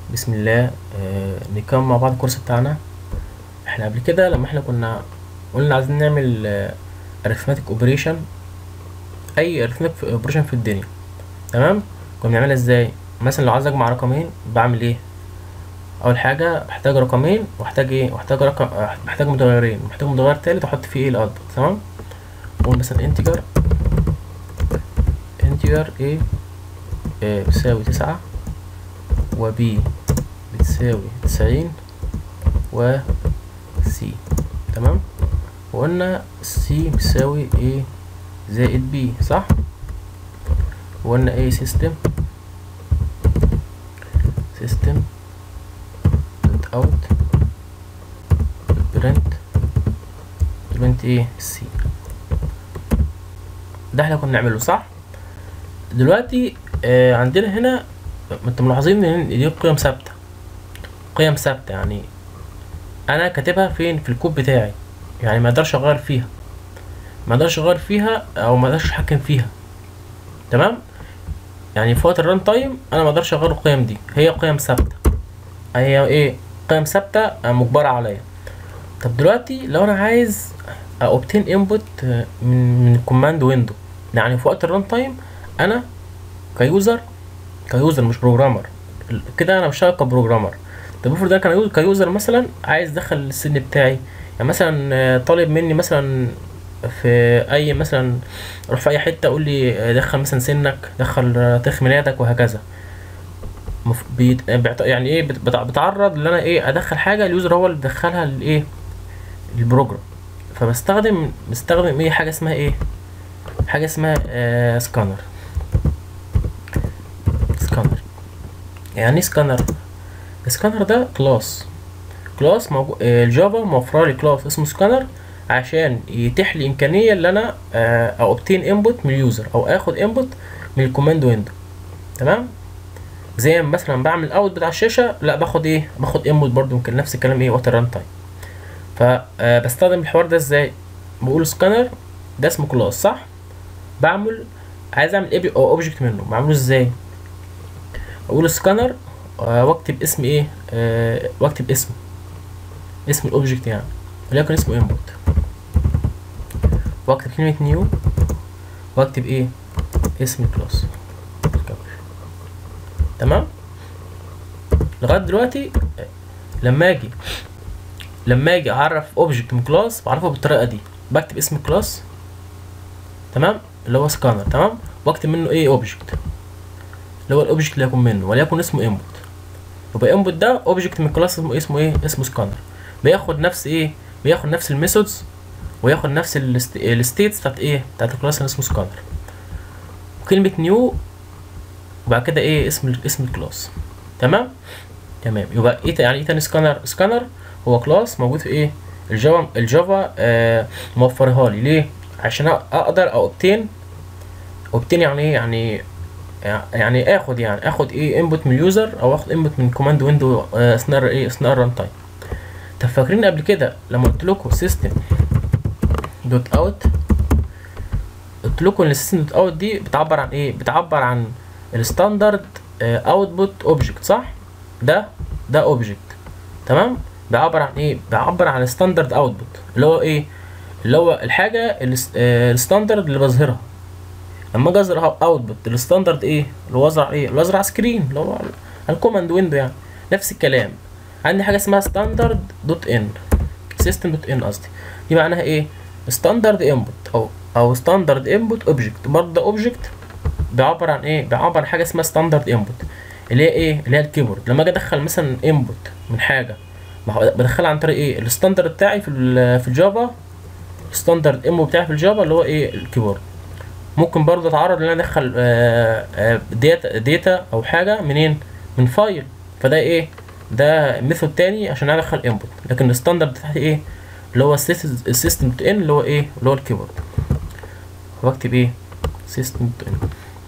بسم الله آه نكمل مع بعض الكورس بتاعنا احنا قبل كده لما احنا كنا قلنا عايزين نعمل اريثماتيك اوبريشن اي اريثماتيك اوبريشن في الدنيا تمام كنا بنعملها ازاي مثلا لو عايز اجمع رقمين بعمل ايه اول حاجه بحتاج رقمين واحتاج ايه واحتاج رقم محتاج متغيرين محتاج متغير تالت احط فيه ايه الاوتبوت تمام نقول مثلا انتجر انتجر ايه آه بتساوي تسعة و b بتساوي تسعين و c تمام وقلنا c بتساوي a زائد b صح وقلنا ايه system system dot out print print ايه c ده احنا كنا نعمله صح دلوقتي آه عندنا هنا انتم ملاحظين ان دي قيم ثابته قيم ثابته يعني انا كاتبها فين في الكود بتاعي يعني ما اقدرش اغير فيها ما اقدرش اغير فيها او ما اقدرش اتحكم فيها تمام يعني في وقت الران تايم انا ما اقدرش اغير القيم دي هي قيم ثابته هي ايه قيم ثابته مجبره عليا طب دلوقتي لو انا عايز اوبتين انبوت من من الكوماند ويندو يعني في وقت الران تايم انا كيوزر كيوزر مش بروجرامر كده انا بشتغل كبروجرامر طب افرض انا كان كيوزر مثلا عايز ادخل السن بتاعي يعني مثلا طالب مني مثلا في اي مثلا اروح في اي حته اقول لي دخل مثلا سنك دخل تاريخ ميلادك وهكذا بيت... يعني ايه بتعرض ان انا ايه ادخل حاجه اليوزر هو اللي بيدخلها لايه البروجرام فبستخدم بستخدم ايه حاجه اسمها ايه حاجه اسمها آه سكانر سكانر يعني سكانر السكانر ده كلاس كلاس موجو... الجافا موفره لي كلاس اسمه سكانر عشان يتيح لي امكانيه ان انا اوبتين انبوت من اليوزر او اخد انبوت من الكوماند ويندو تمام زي مثلا بعمل اوت بتاع الشاشه لا باخد ايه باخد انبوت برضو ممكن نفس الكلام ايه وقت الران تايم فبستخدم الحوار ده ازاي بقول سكانر ده اسمه كلاس صح بعمل عايز اعمل اوبجكت منه بعمله ازاي اقول سكانر واكتب اسم ايه أه واكتب اسمه اسم الاوبجكت يعني وليكن اسمه انبوت واكتب كلمة نيو واكتب ايه اسم الكلاس تمام لغاية دلوقتي لما اجي لما اجي اعرف اوبجكت من كلاس بعرفه بالطريقة دي بكتب اسم الكلاس تمام اللي هو سكانر تمام واكتب منه ايه اوبجكت اللي هو الاوبجكت اللي هيكون منه وليكن اسمه انبوت يبقى انبوت ده اوبجكت من كلاس اسمه اسمه ايه اسمه سكانر بياخد نفس ايه بياخد نفس الميثودز وياخد نفس الستيتس بتاعت ايه بتاعت الكلاس اللي اسمه سكانر وكلمه نيو وبعد كده ايه اسم اسم الكلاس تمام تمام يبقى ايه يعني ايه تاني سكانر سكانر هو كلاس موجود في ايه الجافا الجافا آه موفرها لي ليه عشان اقدر اوبتين اوبتين يعني ايه يعني يعني اخد يعني اخد ايه انبوت من اليوزر او اخد انبوت من كوماند ويندو اثناء ايه اثناء الران تايم طب فاكرين قبل كده لما قلت لكم سيستم دوت اوت قلت لكم ان السيستم دوت اوت دي بتعبر عن ايه بتعبر عن الستاندرد اوتبوت اوبجكت صح ده ده اوبجكت تمام بيعبر عن ايه بيعبر عن الستاندرد اوتبوت اللي هو ايه اللي هو الحاجه الستاندرد اللي بظهرها لما اجي اظهر اوتبوت الستاندرد ايه اللي هو ازرع ايه اللي ازرع سكرين اللي هو الكوماند ويندو يعني نفس الكلام عندي حاجه اسمها ستاندرد دوت ان سيستم دوت ان قصدي دي معناها ايه ستاندرد انبوت او او ستاندرد انبوت اوبجكت برضه ده اوبجكت بيعبر عن ايه بيعبر عن حاجه اسمها ستاندرد انبوت اللي هي ايه اللي هي الكيبورد لما اجي ادخل مثلا انبوت من حاجه بدخلها عن طريق ايه الستاندرد بتاعي في في الجافا الستاندرد انبوت بتاعي في الجافا اللي هو ايه الكيبورد ممكن برضه اتعرض ان انا ادخل داتا داتا او حاجه منين من فايل فده ايه ده ميثود تاني عشان ادخل انبوت لكن الستاندرد بتاعتي ايه اللي هو السيستم ان اللي هو ايه اللي هو الكيبورد واكتب ايه سيستم ان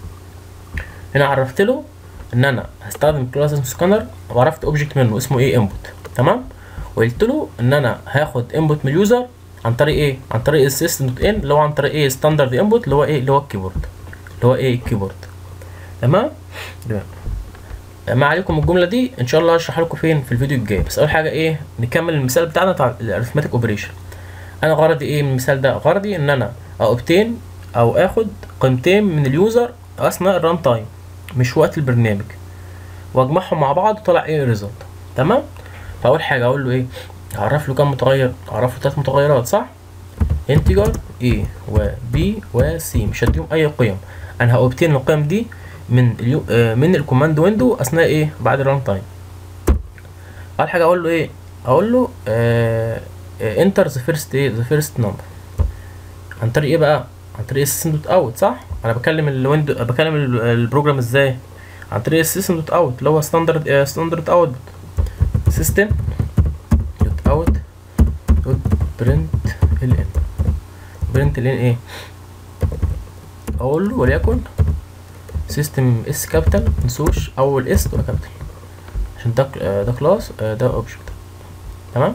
هنا عرفت له ان انا هستخدم كلاس اسمه سكانر وعرفت اوبجكت منه اسمه ايه انبوت تمام وقلت له ان انا هاخد انبوت من اليوزر عن طريق ايه عن طريق السيستم دوت ان اللي هو عن طريق ايه ستاندرد انبوت اللي هو ايه اللي هو الكيبورد اللي هو ايه الكيبورد تمام تمام ما عليكم الجمله دي ان شاء الله هشرحها لكم فين في الفيديو الجاي بس اول حاجه ايه نكمل المثال بتاعنا بتاع الارثماتيك اوبريشن انا غرضي ايه من المثال ده غرضي ان انا اوبتين او اخد قيمتين من اليوزر اثناء الران تايم مش وقت البرنامج واجمعهم مع بعض وطلع ايه الريزلت تمام فاول حاجه اقول له ايه اعرف له كام متغير اعرف له ثلاث متغيرات صح انتجر A و B و C مش هديهم اي قيم انا هأوبتين القيم دي من اليو... آه من الكوماند ويندو اثناء ايه بعد الران تايم اول حاجه اقول له ايه اقول له انتر ذا فيرست ايه ذا فيرست نمبر عن طريق ايه بقى عن طريق السيستم دوت اوت صح انا بكلم الويندو بكلم ال- البروجرام ازاي عن طريق السيستم دوت اوت اللي هو ستاندرد ستاندرد اوت سيستم دوت اوت دوت برنت ال ان برنت ال ان ايه اقول له وليكن سيستم اس كابيتال منسوش اول اس تبقى كابيتال عشان ده آه، ده كلاس آه، ده اوبجكت تمام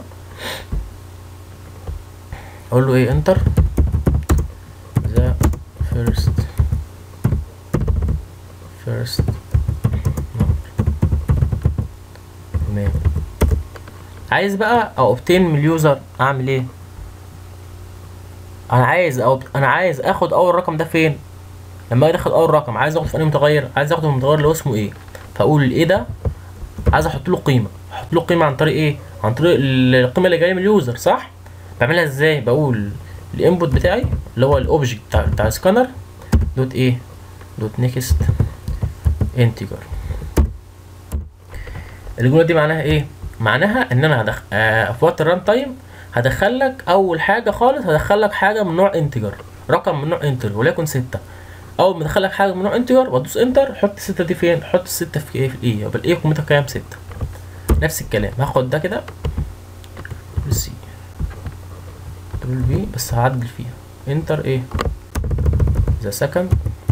اقول له ايه انتر ذا فيرست فيرست تمام عايز بقى اوبتين من اليوزر اعمل ايه انا عايز أو انا عايز اخد اول رقم ده فين لما اجي اخد اول رقم عايز اخده في انهي متغير عايز اخده من المتغير اللي هو اسمه ايه فاقول الايه ده عايز احط له قيمه احط له قيمه عن طريق ايه عن طريق ال- القيمه اللي جايه من اليوزر صح بعملها ازاي بقول الانبوت بتاعي اللي هو الاوبجكت بتاع بتاع السكانر دوت ايه دوت نيكست انتجر الجمله دي معناها ايه معناها ان انا هدخ... آه في وقت الران تايم هدخل لك اول حاجه خالص هدخل لك حاجه من نوع انتجر رقم من نوع انتجر وليكن ستة اول ما ادخل لك حاجه من نوع انتجر وادوس انتر حط الستة دي فين حط الستة في ايه في الايه يبقى الايه قيمتها كام ستة نفس الكلام هاخد ده كده سي دبل في بس هعدل فيها انتر ايه ذا سكند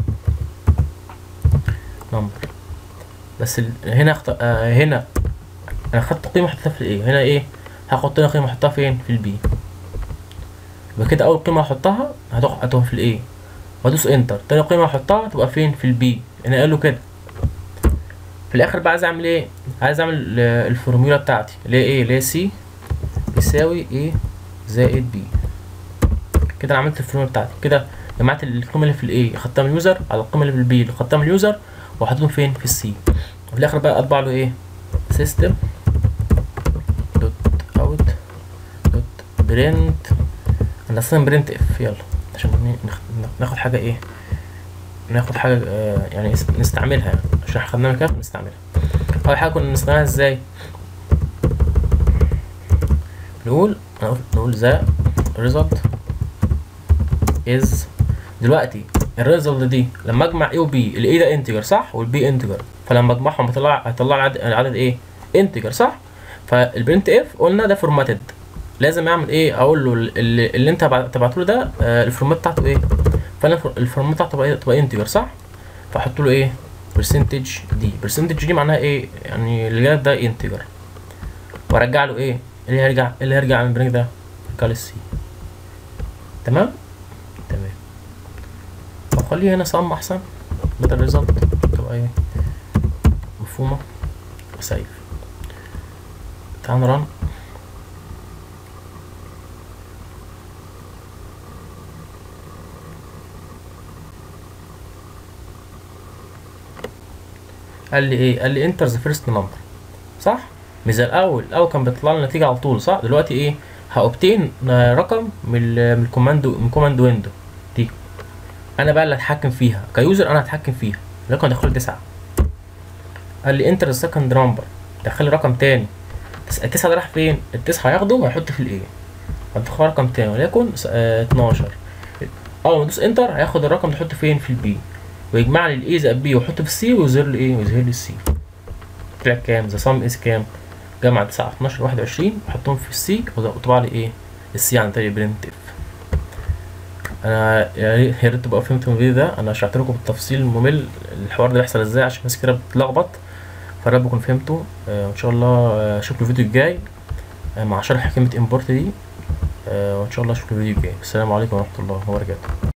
نمبر بس ال... هنا أخت... آه هنا انا خدت قيمه حطيتها في الايه هنا ايه هاخد تاني قيمه احطها فين في البي يبقى كده اول قيمه هحطها هتقع هتبقى في الايه وادوس انتر تاني قيمه احطها تبقى فين في البي انا قال له كده في الاخر بقى عايز اعمل ايه عايز اعمل آه، الفورمولا بتاعتي اللي هي ايه اللي هي سي يساوي ايه زائد بي كده انا عملت الفورمولا بتاعتي كده جمعت القيمه اللي في الايه خدتها من اليوزر على القيمه اللي في البي اللي خدتها من اليوزر وحطيتهم فين في السي وفي الاخر بقى اطبع له ايه سيستم دوت اوت دوت برنت انا اصلا برنت اف يلا عشان ن- نخ- ناخد حاجه ايه ناخد حاجه آه يعني نس- نستعملها يعني عشان احنا خدناها من كده نستعملها اول حاجه كنا بنستعملها ازاي نقول نقول ذا result is دلوقتي الريزلت دي لما اجمع ايه وبي الاي ده انتجر صح والبي انتجر فلما اجمعهم هيطلع هيطلع لي عدد, العدد ايه انتجر صح فالبرنت اف قلنا ده فورماتد لازم اعمل ايه اقول له اللي, اللي انت تبعته له ده آه، الفورمات بتاعته ايه فانا الفور- الفورمات بتاعته تبقى تبقى انتجر صح فاحط له ايه برسنتج دي برسنتج دي معناها ايه يعني اللي جاي ده انتجر وارجع له ايه اللي هيرجع اللي هيرجع من البرنك ده ارجع للسي تمام تمام طب خليه هنا صم احسن بدل الريزلت تبقى ايه مفهومه وسيف تعال نرن قال لي ايه قال لي انتر ذا فيرست نمبر صح مش زي الاول الاول كان بيطلع لنا نتيجه على طول صح دلوقتي ايه هأوبتين رقم من ال- من الكوماند من كوماند ويندو دي انا بقى اللي هتحكم فيها كيوزر انا هتحكم فيها لكن دخل تسعة قال لي انتر السكند نمبر دخل لي رقم تاني تس- التسعة ده راح فين التسعة هياخده وهيحط في الايه هتدخل رقم تاني وليكن س- آه 12 اول ما ادوس انتر هياخد الرقم ده يحطه فين في البي ويجمع لي الاي زائد بي ويحطه في السي ويظهر لي ايه ويظهر لي السي طلع كام ذا سم از كام جمع 9 12 21 وحطهم في السي وطبع لي ايه السي عن طريق برنت اف انا يا ريت يا ريت تبقوا فهمتوا الفيديو ده انا شرحت لكم بالتفصيل الممل الحوار ده بيحصل ازاي عشان ناس كده بتتلخبط فرب تكونوا فهمتوا آه وان شاء الله آه اشوفكم الفيديو الجاي آه مع شرح كلمة امبورت دي آه وان شاء الله اشوفكم الفيديو الجاي السلام عليكم ورحمة الله وبركاته